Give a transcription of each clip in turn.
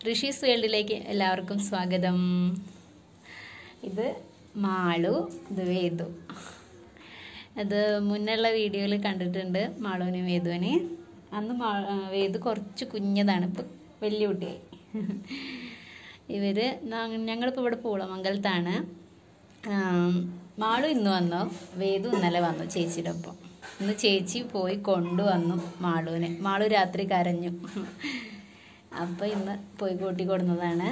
ഋഷീസ് വേൾഡിലേക്ക് എല്ലാവർക്കും സ്വാഗതം ഇത് മാളു ഇത് വേദു അത് മുന്നുള്ള വീഡിയോയിൽ കണ്ടിട്ടുണ്ട് മാളുവിനെ വേദുവിനെ അന്ന് മാ വേദു കുറച്ച് കുഞ്ഞതാണ് ഇപ്പം വലിയ കുട്ടിയായി ഇവർ ഞങ്ങളിപ്പോൾ ഇവിടെ പൂളമംഗലത്താണ് ആം, മാളു ഇന്ന് വന്നു വേദു ഇന്നലെ വന്നു ചേച്ചിയുടെ ഒപ്പം ഇന്ന് ചേച്ചി പോയി കൊണ്ടുവന്നു മാളുവിനെ മാളു രാത്രി കരഞ്ഞു അപ്പോൾ ഇന്ന് പോയി കൂട്ടി കൊടുന്നതാണ്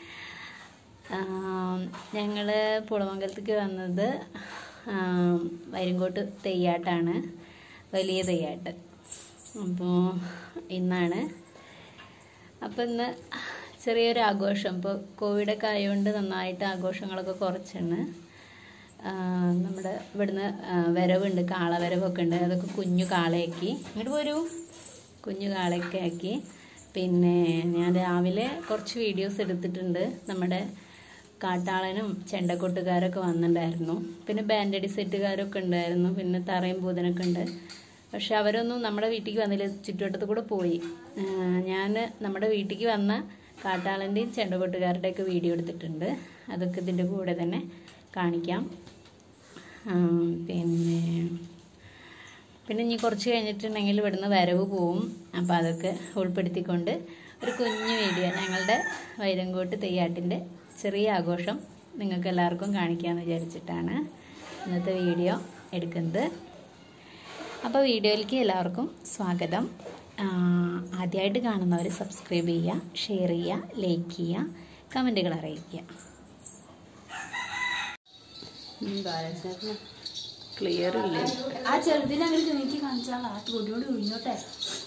ഞങ്ങൾ പുളമംഗലത്തേക്ക് വന്നത് ആം, വൈരങ്കോട്ട് തെയ്യാട്ടാണ് വലിയ തെയ്യാട്ട് അപ്പോൾ ഇന്നാണ് അപ്പം ഇന്ന് ചെറിയൊരു ആഘോഷം ഇപ്പോൾ കോവിഡൊക്കെ ആയതുകൊണ്ട് നന്നായിട്ട് ആഘോഷങ്ങളൊക്കെ കുറച്ചാണ് ആ, നമ്മുടെ ഇവിടുന്ന് ആ, വരവുണ്ട് കാള വരവൊക്കെ ഉണ്ട് അതൊക്കെ കുഞ്ഞു കാളയാക്കി ഇങ്ങോട്ട് പോരൂ കുഞ്ഞു കാളയൊക്കെ ആക്കി പിന്നെ ഞാൻ രാവിലെ കുറച്ച് വീഡിയോസ് എടുത്തിട്ടുണ്ട് നമ്മുടെ കാട്ടാളനും ചെണ്ടക്കൊട്ടുകാരൊക്കെ വന്നിട്ടുണ്ടായിരുന്നു പിന്നെ ബാൻഡടി സെറ്റുകാരൊക്കെ ഉണ്ടായിരുന്നു പിന്നെ തറയും പൂതനൊക്കെ ഉണ്ട് പക്ഷെ അവരൊന്നും നമ്മുടെ വീട്ടിലേക്ക് വന്നില്ല ചുറ്റുവട്ടത്ത് കൂടെ പോയി ഞാൻ നമ്മുടെ വീട്ടിലേക്ക് വന്ന കാട്ടാളൻ്റെയും ചെണ്ടകൊട്ടുകാരുടെയൊക്കെ വീഡിയോ എടുത്തിട്ടുണ്ട് അതൊക്കെ ഇതിൻ്റെ കൂടെ തന്നെ കാണിക്കാം ആ, പിന്നെ പിന്നെ ഇനി കുറച്ച് കഴിഞ്ഞിട്ടുണ്ടെങ്കിൽ ഇവിടുന്ന് വരവ് പോവും അപ്പോൾ അതൊക്കെ ഉൾപ്പെടുത്തിക്കൊണ്ട് ഒരു കുഞ്ഞു വീഡിയോ ഞങ്ങളുടെ വൈരങ്കോട്ട് തെയ്യാട്ടിൻ്റെ ചെറിയ ആഘോഷം നിങ്ങൾക്ക് എല്ലാവർക്കും കാണിക്കാമെന്ന് വിചാരിച്ചിട്ടാണ് ഇന്നത്തെ വീഡിയോ എടുക്കുന്നത് അപ്പോൾ വീഡിയോയിലേക്ക് എല്ലാവർക്കും സ്വാഗതം ആദ്യമായിട്ട് കാണുന്നവർ സബ്സ്ക്രൈബ് ചെയ്യുക ഷെയർ ചെയ്യുക ലൈക്ക് ചെയ്യുക കമൻറ്റുകൾ അറിയിക്കുക ക്ലിയർ ഇല്ലേ ആ ചെറുതിനെ അങ്ങനെ ചുമക്കി കാണിച്ചാളാ ആ തൊടിയോട് ഒഴിഞ്ഞോട്ടെ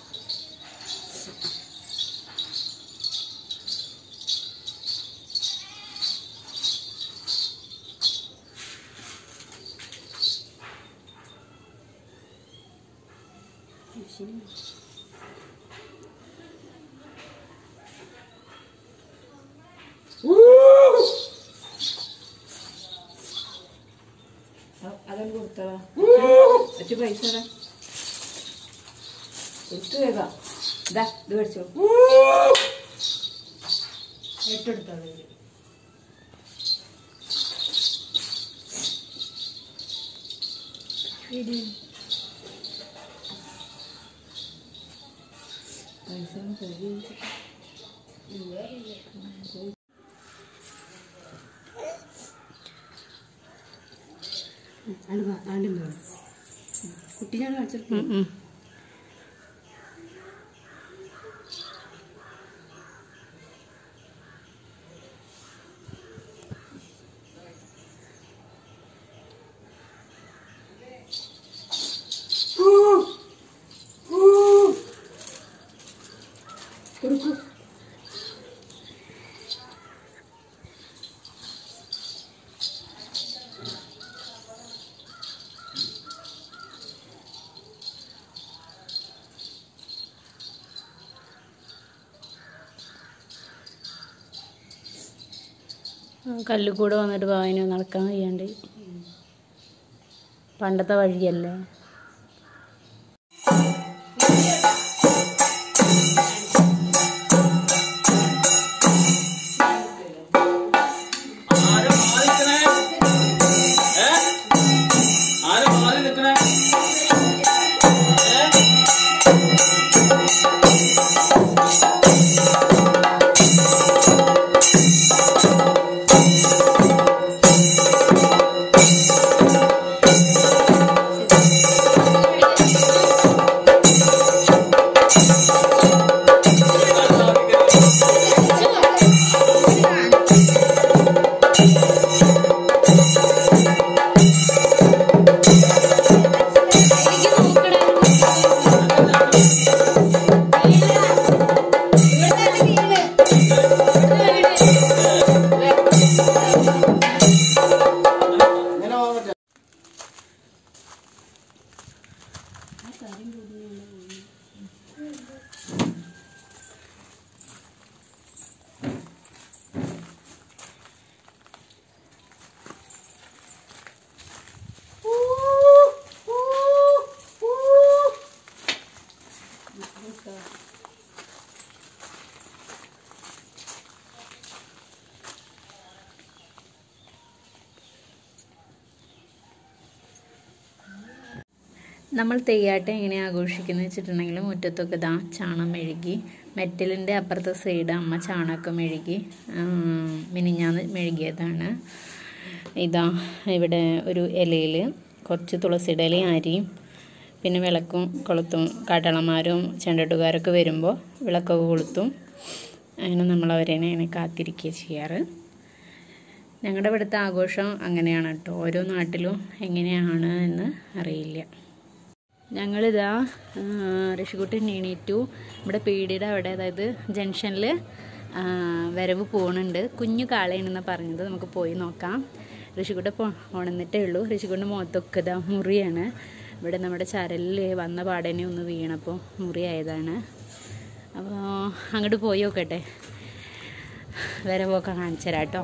അതൊന്ന് കൊടുത്തതാ അച്ഛ പൈസ ഇതാ. കൊടുത്തു വേഗം ഇതാ ഇത് മേടിച്ചോ ഏറ്റെടുത്തോ പൈസ ഒന്ന് കരുതി ആണ്ടുണ്ടോ കുട്ടീനാണ് കാണിച്ചത് കൊടുക്കൂ കല്ലുകൂടെ വന്നിട്ട് പാവിന് നടക്കാൻ കഴിയാണ്ട് പണ്ടത്തെ വഴിയല്ലേ ആരും മാറി നിക്കണേ ഏ ആരും മാറി നിക്കണേ ഏ ഇങ്ങനെ പോകാൻ പറ്റുമോ? നമ്മൾ തെയ്യാട്ടം എങ്ങനെ ആഘോഷിക്കുന്നത് വെച്ചിട്ടുണ്ടെങ്കിൽ മുറ്റത്തൊക്കെ ഇതാ ചാണം മെഴുകി മെറ്റലിൻ്റെ അപ്പുറത്തെ സൈഡ് അമ്മ ചാണകം മെഴുകി ഉം, മിനിഞ്ഞാന്ന് മെഴുകിയതാണ് ഇതാ ഇവിടെ ഒരു ഇലയിൽ കുറച്ച് തുളസിയുടെ ഇലയും അരിയും പിന്നെ വിളക്കും കൊളുത്തും കാട്ടാളന്മാരും ചെണ്ടട്ടുകാരൊക്കെ വരുമ്പോൾ വിളക്കൊക്കെ കൊളുത്തും അങ്ങനെ നമ്മൾ അവരെ അങ്ങനെ കാത്തിരിക്കുക ചെയ്യാറ് ഞങ്ങളുടെ ഇവിടുത്തെ ആഘോഷം അങ്ങനെയാണ് കേട്ടോ ഓരോ നാട്ടിലും എങ്ങനെയാണ് എന്ന് അറിയില്ല ഞങ്ങളിതാ ഋഷിക്കുട്ടി എണീറ്റു നമ്മുടെ പീടിയുടെ അവിടെ അതായത് ജംഗ്ഷനിൽ വരവ് പോകുന്നുണ്ട് കുഞ്ഞു കാളയാണെന്ന് പറഞ്ഞത് നമുക്ക് പോയി നോക്കാം ഋഷിക്കുട്ട പോ ഉണന്നിട്ടേ ഉള്ളൂ ഋഷിക്കുട്ടിൻ്റെ മുഖത്തൊക്കെ ഇതാ മുറിയാണ് ഇവിടെ നമ്മുടെ ചരലിൽ വന്ന പാടനെ ഒന്ന് വീണപ്പോൾ മുറിയായതാണ് അപ്പോൾ അങ്ങോട്ട് പോയി നോക്കട്ടെ വരവൊക്കെ കാണിച്ചു തരാം കേട്ടോ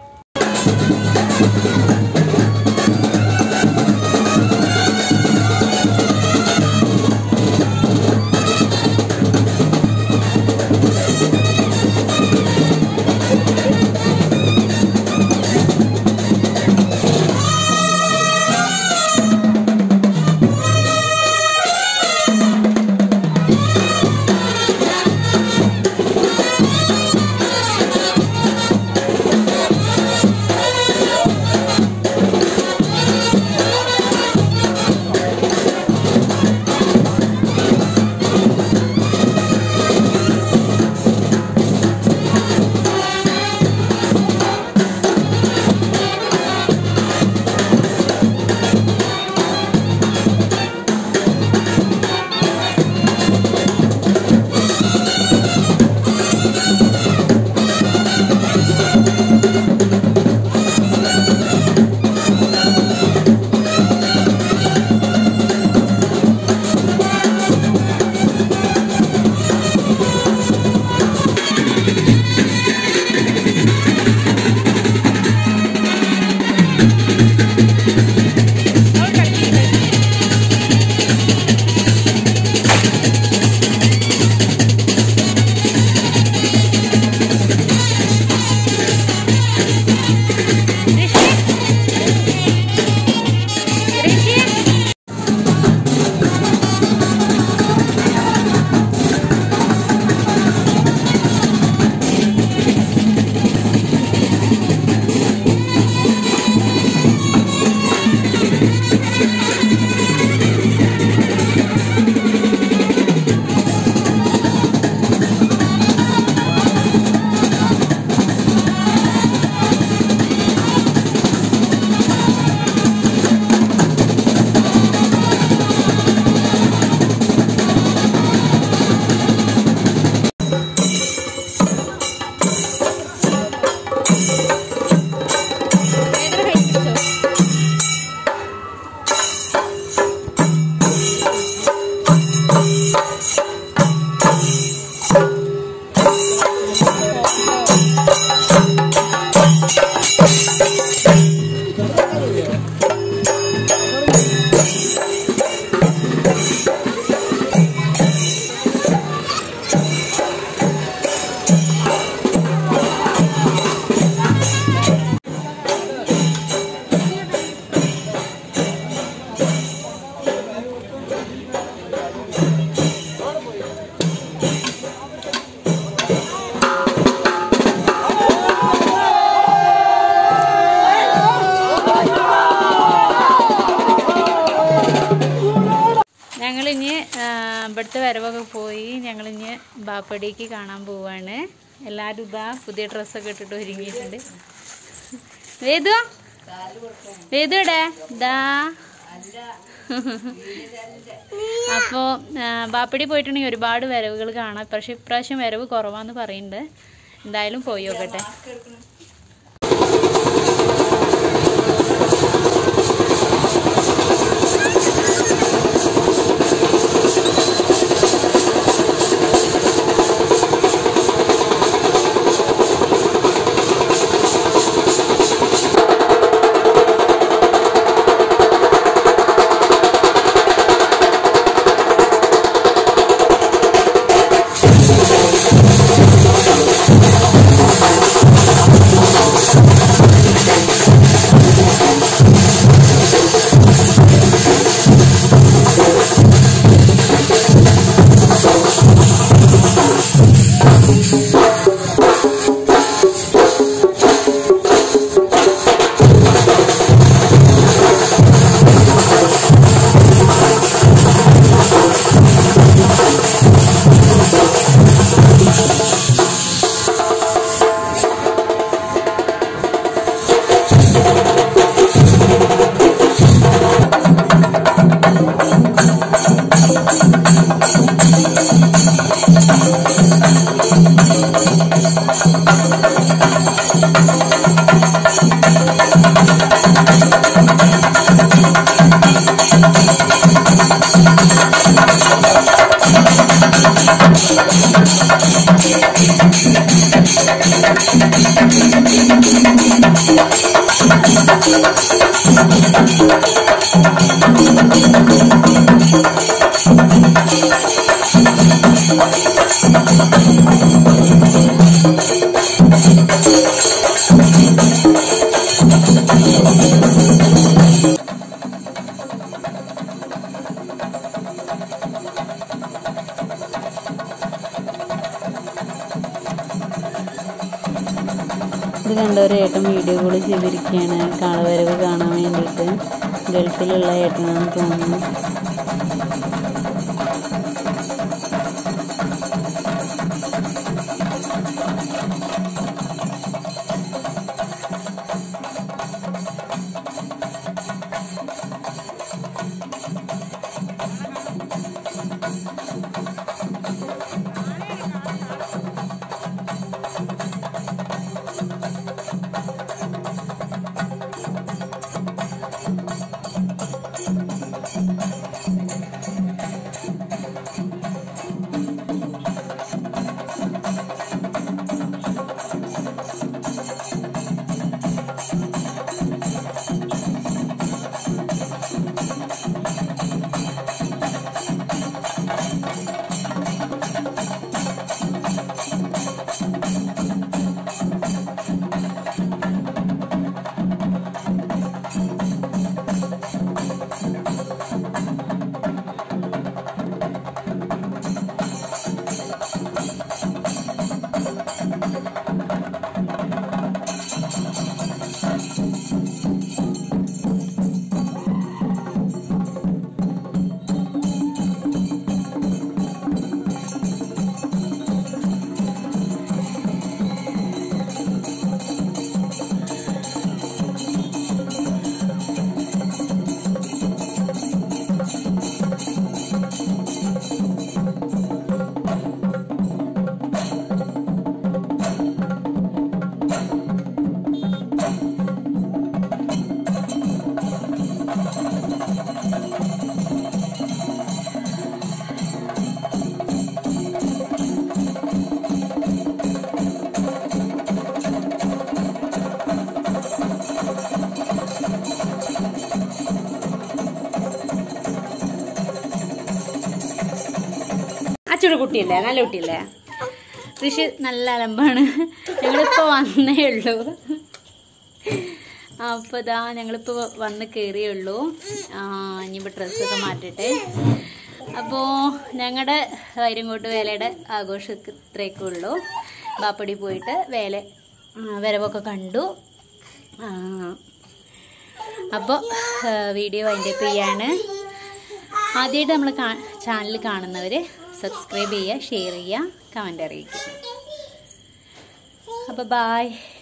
ഞങ്ങളിഞ്ഞ് ആ, ഇവിടുത്തെ വരവൊക്കെ പോയി ഞങ്ങളിഞ്ഞ് ബാപ്പടിക്ക് കാണാൻ പോവാണ് എല്ലാവരും ഇതാ പുതിയ ഡ്രസ്സൊക്കെ ഇട്ടിട്ട് ഒരുങ്ങിയിട്ടുണ്ട് വേദു വേദു എവിടെ ഇതാ അപ്പോൾ ബാപ്പടി പോയിട്ടുണ്ടെങ്കിൽ ഒരുപാട് വരവുകൾ കാണാം പക്ഷെ ഇപ്രാവശ്യം വരവ് കുറവാന്ന് പറയുന്നുണ്ട് എന്തായാലും പോയി നോക്കട്ടെ Thank ഇത് കണ്ട ഒരു ഏട്ടൻ വീഡിയോ കോൾ ചെയ്തിരിക്കുകയാണ് കാളവരവ് കാണാൻ വേണ്ടിയിട്ട് ഗൾഫിലുള്ള ഏട്ടനാണെന്ന് തോന്നുന്നു അച്ചോട് കുട്ടിയല്ലേ നല്ല കുട്ടിയല്ലേ ഋഷി നല്ല അലമ്പാണ് ഞങ്ങളിപ്പോൾ വന്നേ ഉള്ളൂ അപ്പോൾ ഇതാ ഞങ്ങളിപ്പോൾ വന്ന് കയറിയേ ഉള്ളൂ ആ, ഇനിയിപ്പോൾ ഡ്രസ്സൊക്കെ മാറ്റട്ടെ അപ്പോൾ ഞങ്ങളുടെ വൈരങ്കോട്ട് വേലയുടെ ആഘോഷം ഇത്രയൊക്കെ ഉള്ളൂ ബാപ്പടി പോയിട്ട് വേല ആ, വരവൊക്കെ കണ്ടു അപ്പോൾ വീഡിയോ അതിൻ്റെ ചെയ്യാണ് ആദ്യമായിട്ട് നമ്മൾ ചാനൽ കാണുന്നവർ സബ്സ്ക്രൈബ് ചെയ്യുക ഷെയർ ചെയ്യുക കമൻ്റ് അറിയിക്കുക അപ്പോൾ ബായ്